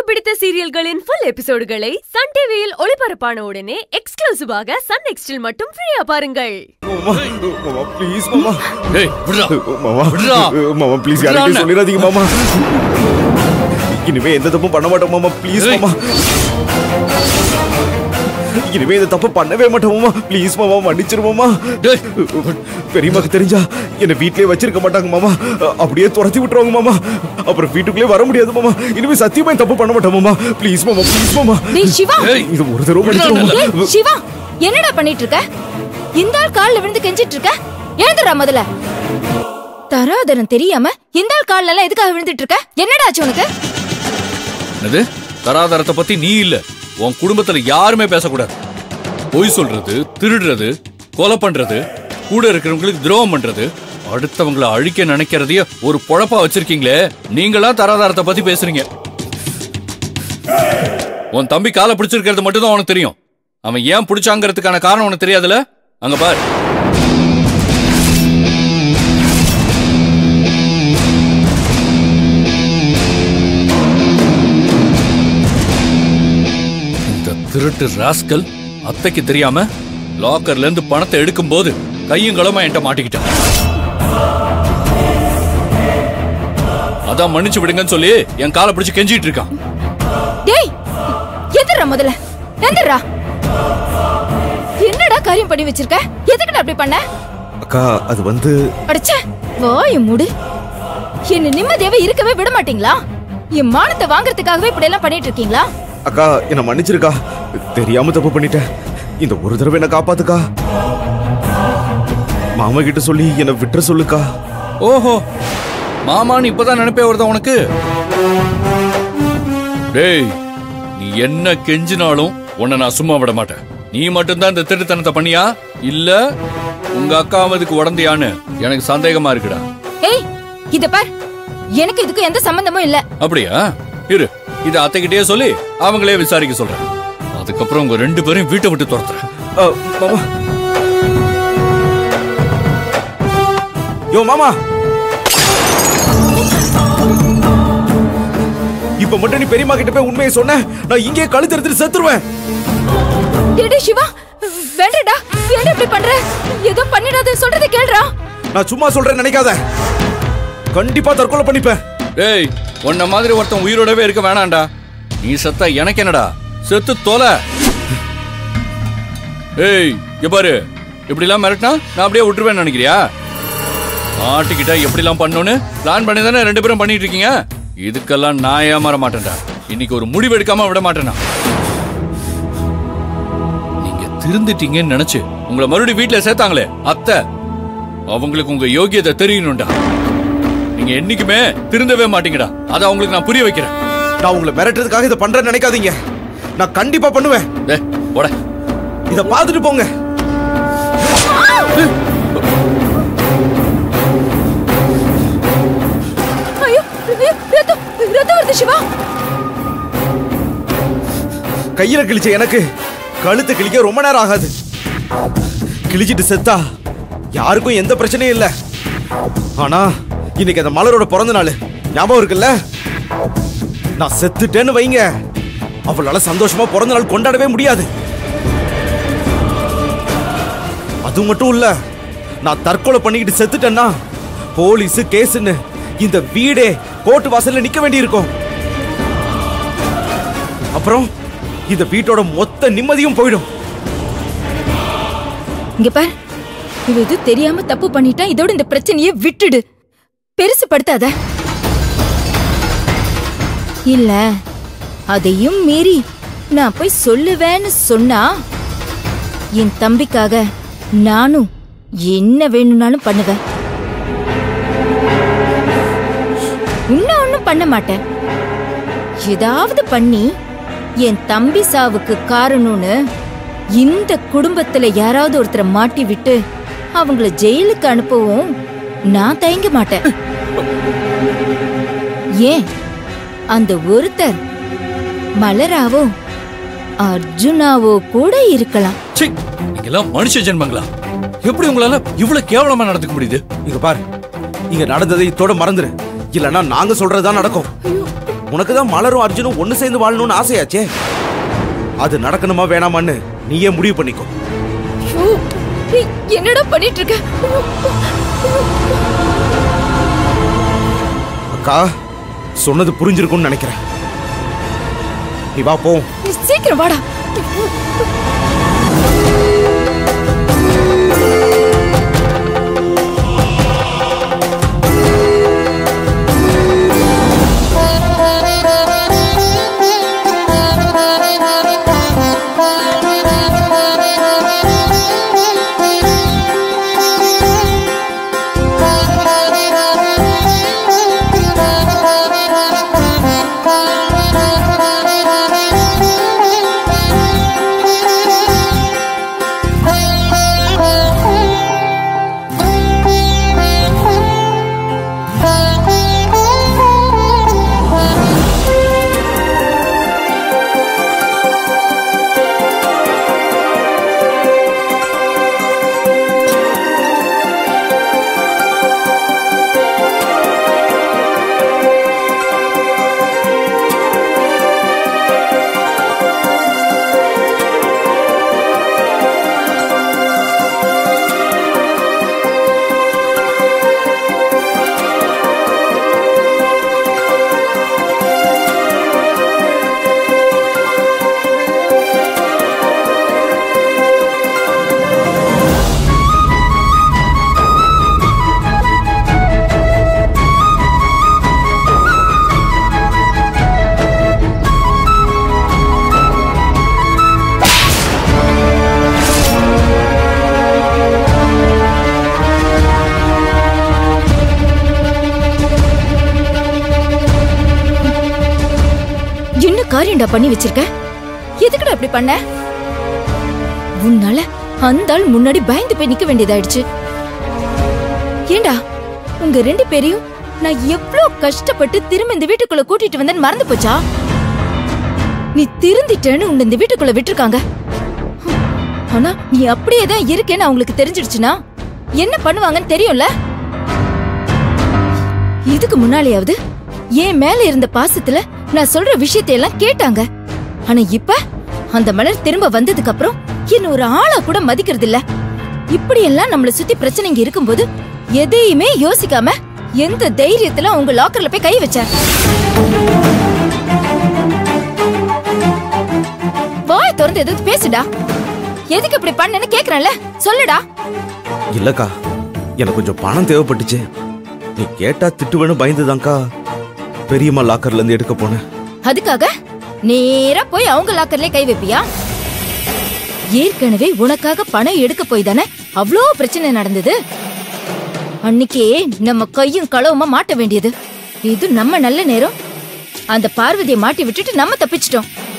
பிடித்த சீரியல்களின் full எபிசோடுகளை Sun டிவியில் ஒளிபரப்பான உடனே எக்ஸ்க்ளூசிவாக சன் நெக்ஸ்டில் மட்டும் ஃப்ரீயா பாருங்கள் மாமா மாமா ப்ளீஸ் மாமா டேய் விட்றா மாமா விட்றா. மாமா ப்ளீஸ் விட்றா யாரையும் அண்ணா. சொல்லிடாதீங்க மாமா இனிமே எந்த தப்பும் பண்ண மாட்டோம் மாமா ப்ளீஸ் ஏய். மாமா இனிமே இந்த தப்பு பண்ணவே மாட்டோம் மாமா ப்ளீஸ் மாமா மன்னிச்சிரு மாமா டேய். பெரியம்மாக்கு தெரிஞ்சா என்ன வீட்லயே வச்சிருக்க மாட்டாங்க மாமா அப்படியே துரத்தி விட்டுருவாங்க மாமா அப்புறம் வீட்டுக்குள்ளே வர முடியாது மாமா இனிமே சத்தியமா இந்த தப்பு பண்ண மாட்டோம் மாமா ப்ளீஸ் மாமா ப்ளீஸ் மாமா டேய் சிவா ஏய் இது ஒரு தடவை மன்னிச்சிரு ஏய், மாமா சிவா என்னடா பண்ணிட்டு இருக்க இந்த ஆள் கால்ல விழுந்து கெஞ்சிட்டு இருக்க எழுந்துடா முதல்ல தராதரம் தெரியாம இந்த ஆள் கால்ல எல்லாம் எதுக்காக விழுந்துட்டு இருக்க என்னடா ஆச்சு உனக்கு என்னது தராதரத்தை பத்தி நீ இல்ல உன் குடும்பத்துல யாருமே பேசக்கூடாது பொய் சொல்றது திருடுறது கொலை பண்றது கூட இருக்கிறவங்களுக்கு துரோகம் பண்றது அடுத்தவங்கள அழிக்க நினைக்கிறதைய ஒரு பொழப்பா வச்சிருக்கீங்களே நீங்களா தராதாரத்தை பத்தி பேசுறீங்க உன் தம்பி காலை பிடிச்சிருக்கிறது மட்டும்தான் உனக்கு தெரியும் அவன் ஏன் பிடிச்சாங்கிறதுக்கான காரணம் உனக்கு தெரியாதுல அங்க பார் இந்த திருட்டு ராஸ்கல் அத்தைக்கு தெரியாம லாக்கர்ல இருந்து பணத்தை எடுக்கும் போது கையும் களமா என்கிட்ட மாட்டிக்கிட்டான் அதான் மன்னிச்சு விடுங்கன்னு சொல்லி என் காலை பிடிச்சு கெஞ்சிட்டு இருக்கான் டேய் எந்திரா முதல்ல எந்திரா என்னடா காரியம் பண்ணி வச்சிருக்க எதுக்குடா அப்படி பண்ண அக்கா அது வந்து அடச்சே வாய மூடு என்ன நிம்மதியாவே இருக்கவே விட மாட்டீங்களா என் மானத்தை வாங்குறதுக்காகவே இப்படி எல்லாம் பண்ணிட்டு இருக்கீங்களா அக்கா என்ன மன்னிச்சிருக்கா தெரியாம தப்பு பண்ணிட்டேன் இந்த ஒரு தடவை என்ன காப்பாத்துக்கா மாமா கிட்ட சொல்லி என்ன விட்டுற சொல்லுக்கா ஓஹோ மாமான்னு இப்பதான் நினைப்பே வருதா உனக்கு டேய் நீ என்ன கெஞ்சினாலும் உன்னை நான் சும்மா விட மாட்டேன் நீ மட்டும்தான் இந்த திருட்டுத்தனத்தை பண்ணியா இல்ல உங்க அக்காவதுக்கு உடந்தையான்னு எனக்கு சந்தேகமா இருக்குடா ஏய் இத பார் எனக்கு இதுக்கு எந்த சம்பந்தமும் இல்ல அப்படியா இரு இத அத்தைகிட்டயே சொல்லி அவங்களே விசாரிக்க சொல்றேன் அதுக்கப்புறம் உங்க ரெண்டு பேரையும் வீட்டை விட்டு துரத்துறேன் அ, மாமா யோ மாமா இப்ப மட்டும் நீ பெரியம்மா கிட்ட போய் உண்மையை சொன்ன நான் இங்கே கழுத்து எடுத்துட்டு செத்துருவேன் டேய் டேய் சிவா வேண்டடா ஏன் இப்படி பண்ற ஏதோ பண்ணிடாத சொல்றதை கேளுடா நான் சும்மா சொல்றேன்னு நினைக்காத கண்டிப்பா தற்கொலை பண்ணிப்பேன் டேய் உன்ன மாதிரி ஒருத்தன் உயிரோடவே இருக்க வேணாம்டா நீ செத்தா எனக்கு என்னடா செத்து தொலை ஏய் இங்க பாரு இப்படிலாம் மிரட்டினா நான் அப்படியே விட்டுருவேன்னு நினைக்கிறியா மாட்டிக்கிட்டா எப்படிலாம் பண்ணணும்னு பிளான் பண்ணி தானே ரெண்டு பேரும் பண்ணிட்டு இருக்கீங்க இதுக்கெல்லாம் நான் ஏமாற மாட்டேன்டா இன்னைக்கு ஒரு முடிவு எடுக்காம விட மாட்டேனா நீங்க திருந்துட்டீங்கன்னு நினைச்சு உங்களை மறுபடியும் வீட்டுல சேர்த்தாங்களே அத்தை அவங்களுக்கு உங்க யோகியத்தை தெரியணும்டா நீங்க என்னைக்குமே திருந்தவே மாட்டீங்கடா அதை அவங்களுக்கு நான் புரிய வைக்கிறேன் நான் உங்களை மிரட்டுறதுக்காக இதை பண்றேன்னு நினைக்காதீங்க நான் கண்டிப்பா பண்ணுவேன் டேய், போட இத பார்த்துட்டு போங்க ஐயோ ஐயோ, ரத்தம் ரத்தம் வருது சிவா கையில கிழிச்ச எனக்கு கழுத்து கிழிக்க ரொம்ப நேரம் ஆகாது கிழிச்சிட்டு செத்தா யாருக்கும் எந்த பிரச்சனையும் இல்ல ஆனா இன்னைக்கு அந்த மலரோட பிறந்த நாள் ஞாபகம் இருக்குல்ல நான் செத்துட்டேன்னு வைங்க அவளால சந்தோஷமா பிறந்த நாள் கொண்டாடவே முடியாது அது மட்டும் இல்ல நான் தற்கொலை பண்ணிக்கிட்டு செத்துட்டேன்னா போலீஸ் கேஸ்ன்னு இந்த வீடே கோர்ட்டு வாசல்ல நிக்க வேண்டியிருக்கும் அப்புறம் இந்த வீட்டோட மொத்த நிம்மதியும் போயிடும் இங்க பார் இவ இது தெரியாம தப்பு பண்ணிட்டா இதோட இந்த பிரச்சனையை விட்டுடு பெருசு படுத்தாத இல்ல அதையும் மீறி நான் போய் சொல்லுவேன்னு சொன்னா என் தம்பிக்காக நானும் என்ன வேணும்னாலும் பண்ணுவேன் இன்னும் ஒண்ணும் பண்ண மாட்டேன் ஏதாவது பண்ணி என் தம்பி சாவுக்கு காரணம்னு இந்த குடும்பத்துல யாராவது ஒருத்தரை மாட்டி விட்டு அவங்கள ஜெயிலுக்கு அனுப்பவும் நான் தயங்க மாட்டேன் ஏன் அந்த ஒருத்தர் மலராவோ அர்ஜுனாவோ கூட இருக்கலாம் சீ நீங்க எல்லாம் மனுஷ ஜென்மங்களா எப்படி உங்களால இவ்வளவு கேவலமா நடந்துக்க முடியுது இங்க பாரு இங்க நடந்ததை இத்தோட மறந்துரு இல்லனா நாங்க சொல்றதுதான் நடக்கும் உனக்கு தான் மலரும் அர்ஜுனும் ஒண்ணு சேர்ந்து வாழணும்னு ஆசையாச்சே அது நடக்கணுமா வேணாமான்னு நீயே முடிவு பண்ணிக்கோ ஐயோ, நீ என்னடா பண்ணிட்டு இருக்க அக்கா சொன்னது புரிஞ்சிருக்கும்னு நினைக்கிறேன் நீ வா போ நீ சீக்கிரம் வாடா என்ன காரியம்டா பண்ணி வச்சிருக்க எதுக்குடா இப்படி பண்ண உன்னால அந்த ஆள் முன்னாடி பயந்து போய் நிக்க வேண்டியதாயிடுச்சு ஏண்டா உங்க ரெண்டு பேரையும் நான் எவ்ளோ கஷ்டப்பட்டு திரும்ப இந்த வீட்டுக்குள்ள கூட்டிட்டு வந்தேன்னு மறந்து போச்சா நீ திருந்திட்டேன்னு உன்னை இந்த வீட்டுக்குள்ள விட்டுருக்காங்க ஆனா நீ அப்படியே தான் இருக்கேன்னு அவங்களுக்கு தெரிஞ்சிடுச்சுன்னா என்ன பண்ணுவாங்கன்னு தெரியும்ல இதுக்கு முன்னாலேயாவது என் மேல இருந்த பாசத்துல நான் சொல்ற விஷயத்தை எல்லாம் கேட்டாங்க ஆனா இப்ப அந்த மலர் திரும்ப வந்ததுக்கு அப்புறம் என்ன ஒரு ஆளா கூட மதிக்கிறது இல்ல இப்படி எல்லாம் நம்மள சுத்தி பிரச்சனைங்க இருக்கும்போது எதையுமே யோசிக்காம எந்த தைரியத்துல உங்க லாக்கர்ல போய் கை வச்ச வாய் திறந்து எதாவது பேசுடா எதுக்கு இப்படி பண்ணேன்னு கேக்குறேன்ல சொல்லுடா இல்லக்கா எனக்கு கொஞ்சம் பணம் தேவைப்பட்டுச்சு நீ கேட்டா திட்டுவேன்னு பயந்துதான்க்கா பெரியம்மா லாக்கர்ல இருந்து எடுக்க போனேன் அதுக்காக நேரா போய் அவங்க லாக்கர்லயே கை வைப்பியா ஏற்கனவே உனக்காக பணம் எடுக்க போய் தானே அவ்வளோ பிரச்சனை நடந்தது அன்னைக்கே நம்ம கையும் களவுமா மாட்ட வேண்டியது இது நம்ம நல்ல நேரம் அந்த பார்வதியை மாட்டி விட்டுட்டு நம்ம தப்பிச்சிட்டோம்